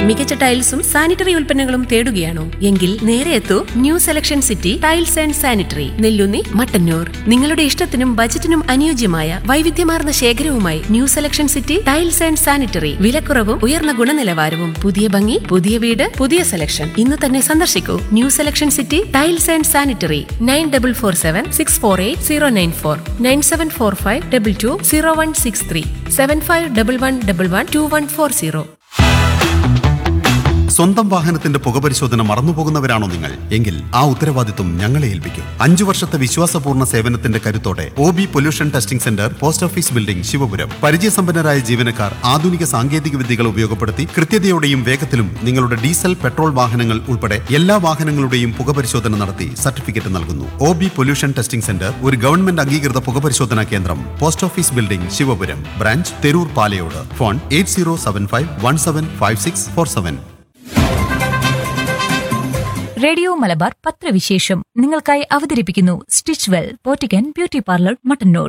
മികച്ച ടൈൽസും സാനിറ്ററി ഉൽപ്പന്നങ്ങളും തേടുകയാണോ എങ്കിൽ നേരെ എത്തൂ new selection city tiles and sanitary Nellunni Mattannur നിങ്ങളുടെ ഇഷ്ടത്തിനും ബജറ്റിനും അനുയോജ്യമായ വൈവിധ്യമാർന്ന ശേഖരവുമായി new selection city tiles and sanitary വിലക്കുറവും ഉയർന്ന ഗുണനിലവാരവും പുതിയ ഭംഗി പുതിയ വീട് പുതിയ സെലക്ഷൻ ഇന്ന് തന്നെ സന്ദർശിക്കൂ new selection city tiles and sanitary nine double four seven six four eight zero nine four nine seven four five double two zero one six three seven five double one double one two one four zero സ്വന്തം വാഹനത്തിന്റെ പുകപരിശോധന മറന്നുപോകുന്നവരാണോ നിങ്ങൾ എങ്കിൽ ആ ഉത്തരവാദിത്വം ഞങ്ങളെ ഏൽപ്പിക്കും അഞ്ചു വർഷത്തെ വിശ്വാസപൂർണ്ണ സേവനത്തിന്റെ കരുത്തോടെ O B pollution testing centre post office building Sivapuram പരിചയസമ്പന്നരായ ജീവനക്കാർ ആധുനിക സാങ്കേതിക വിദ്യകൾ ഉപയോഗപ്പെടുത്തി കൃത്യതയോടെയും വേഗത്തിലും നിങ്ങളുടെ ഡീസൽ പെട്രോൾ വാഹനങ്ങൾ ഉൾപ്പെടെ എല്ലാ വാഹനങ്ങളുടെയും പുകപരിശോധന നടത്തി സർട്ടിഫിക്കറ്റ് നൽകുന്നു O B pollution testing centre ഒരു ഗവൺമെന്റ് അംഗീകൃത പുകപരിശോധനാ കേന്ദ്രം post office building Sivapuram branch Theroor Palayodu phone eight zero seven five one seven five six four seven radio Malabar പത്രവിശേഷം നിങ്ങൾക്കായി അവതരിപ്പിക്കുന്നു സ്റ്റിച്ച് വെൽ പോറ്റിക്കൻ ബ്യൂട്ടി പാർലർ മട്ടന്നൂർ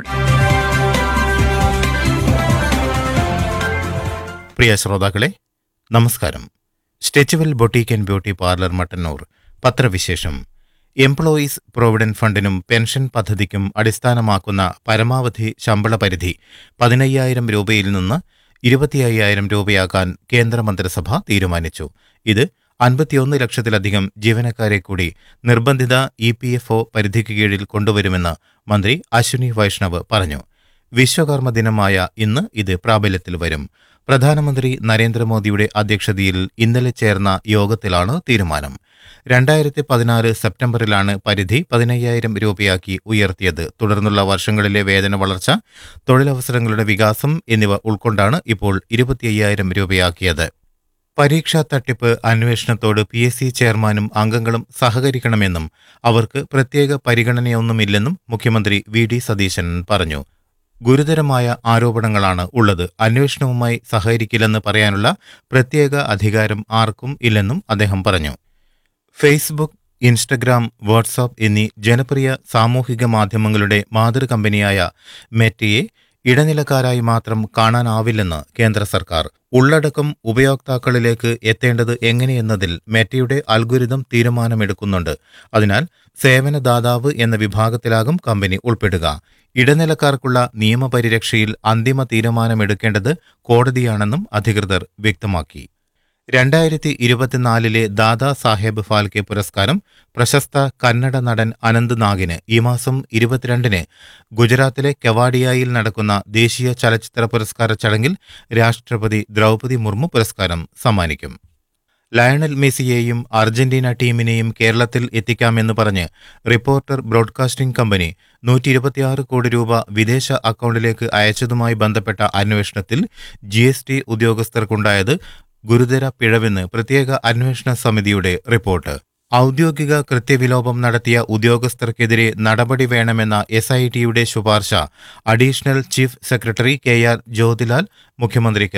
പ്രിയ ശ്രോതാക്കളെ നമസ്കാരം Stitchwell boutique and beauty parlour Mattannur പത്രവിശേഷം എംപ്ലോയീസ് പ്രൊവിഡന്റ് ഫണ്ടിനും പെൻഷൻ പദ്ധതിക്കും അടിസ്ഥാനമാക്കുന്ന പരമാവധി ശമ്പള പരിധി പതിനയ്യായിരം രൂപയിൽ നിന്ന് ഇരുപത്തിയ്യായിരം രൂപയാക്കാൻ കേന്ദ്രമന്ത്രിസഭ തീരുമാനിച്ചു ഇത് അൻപത്തിയൊന്ന് ലക്ഷത്തിലധികം ജീവനക്കാരെ കൂടി നിർബന്ധിത ഇ പി എഫ് ഒ പരിധിക്ക് കീഴിൽ കൊണ്ടുവരുമെന്ന് മന്ത്രി അശ്വിനി വൈഷ്ണവ് പറഞ്ഞു വിശ്വകർമ്മ ദിനമായ ഇന്ന് ഇത് പ്രാബല്യത്തിൽ വരും പ്രധാനമന്ത്രി നരേന്ദ്രമോദിയുടെ അധ്യക്ഷതയിൽ ഇന്നലെ ചേർന്ന യോഗത്തിലാണ് തീരുമാനം രണ്ടായിരത്തി പതിനാറ് സെപ്റ്റംബറിലാണ് പരിധി പതിനയ്യായിരം രൂപയാക്കി ഉയർത്തിയത് തുടർന്നുള്ള വർഷങ്ങളിലെ വേതന വളർച്ച തൊഴിലവസരങ്ങളുടെ വികാസം എന്നിവ ഉൾക്കൊണ്ടാണ് ഇപ്പോൾ ഇരുപത്തിയ്യായിരം രൂപയാക്കിയത് പരീക്ഷാ തട്ടിപ്പ് അന്വേഷണത്തോട് പി എസ് സി ചെയർമാനും അംഗങ്ങളും സഹകരിക്കണമെന്നും അവർക്ക് പ്രത്യേക പരിഗണനയൊന്നുമില്ലെന്നും മുഖ്യമന്ത്രി വി ഡി സതീശൻ പറഞ്ഞു ഗുരുതരമായ ആരോപണങ്ങളാണ് ഉള്ളത് അന്വേഷണവുമായി സഹകരിക്കില്ലെന്ന് പറയാനുള്ള പ്രത്യേക അധികാരം ആർക്കും ഇല്ലെന്നും അദ്ദേഹം പറഞ്ഞു ഫേസ്ബുക്ക് ഇൻസ്റ്റഗ്രാം വാട്സാപ്പ് എന്നീ ജനപ്രിയ സാമൂഹിക മാധ്യമങ്ങളുടെ മാതൃകമ്പനിയായ മെറ്റയെ ഇടനിലക്കാരായി മാത്രം കാണാനാവില്ലെന്ന് കേന്ദ്ര സർക്കാർ ഉള്ളടക്കം ഉപയോക്താക്കളിലേക്ക് എത്തേണ്ടത് എങ്ങനെയെന്നതിൽ മെറ്റയുടെ അൽഗുരിതം തീരുമാനമെടുക്കുന്നുണ്ട് അതിനാൽ സേവനദാതാവ് എന്ന വിഭാഗത്തിലാകും കമ്പനി ഉൾപ്പെടുക ഇടനിലക്കാർക്കുള്ള നിയമപരിരക്ഷയിൽ അന്തിമ തീരുമാനമെടുക്കേണ്ടത് കോടതിയാണെന്നും അധികൃതർ വ്യക്തമാക്കി രണ്ടായിരത്തി ഇരുപത്തിനാലിലെ ദാദാ സാഹേബ് ഫാൽക്കെ പുരസ്കാരം പ്രശസ്ത കന്നഡ നടൻ അനന്ത് നാഗിന് ഈ മാസം ഇരുപത്തിരണ്ടിന് ഗുജറാത്തിലെ കെവാഡിയയിൽ നടക്കുന്ന ദേശീയ ചലച്ചിത്ര പുരസ്കാര ചടങ്ങിൽ രാഷ്ട്രപതി ദ്രൗപദി മുർമു പുരസ്കാരം സമ്മാനിക്കും ലയണൽ മെസ്സിയെയും അർജന്റീന ടീമിനെയും കേരളത്തിൽ എത്തിക്കാമെന്ന് പറഞ്ഞ് റിപ്പോർട്ടർ ബ്രോഡ്കാസ്റ്റിംഗ് കമ്പനി നൂറ്റി ഇരുപത്തിയാറ് കോടി രൂപ വിദേശ അക്കൗണ്ടിലേക്ക് അയച്ചതുമായി ബന്ധപ്പെട്ട അന്വേഷണത്തിൽ ജി എസ് ടി ഉദ്യോഗസ്ഥർക്കുണ്ടായത് ഗുരുതര പിഴവെന്ന് പ്രത്യേക അന്വേഷണ സമിതിയുടെ റിപ്പോർട്ട് ഔദ്യോഗിക കൃത്യവിലോപം നടത്തിയ ഉദ്യോഗസ്ഥർക്കെതിരെ നടപടി വേണമെന്ന എസ് ഐ ടിയുടെ ശുപാർശ additional chief secretary K R Jyothilal മുഖ്യമന്ത്രിക്ക്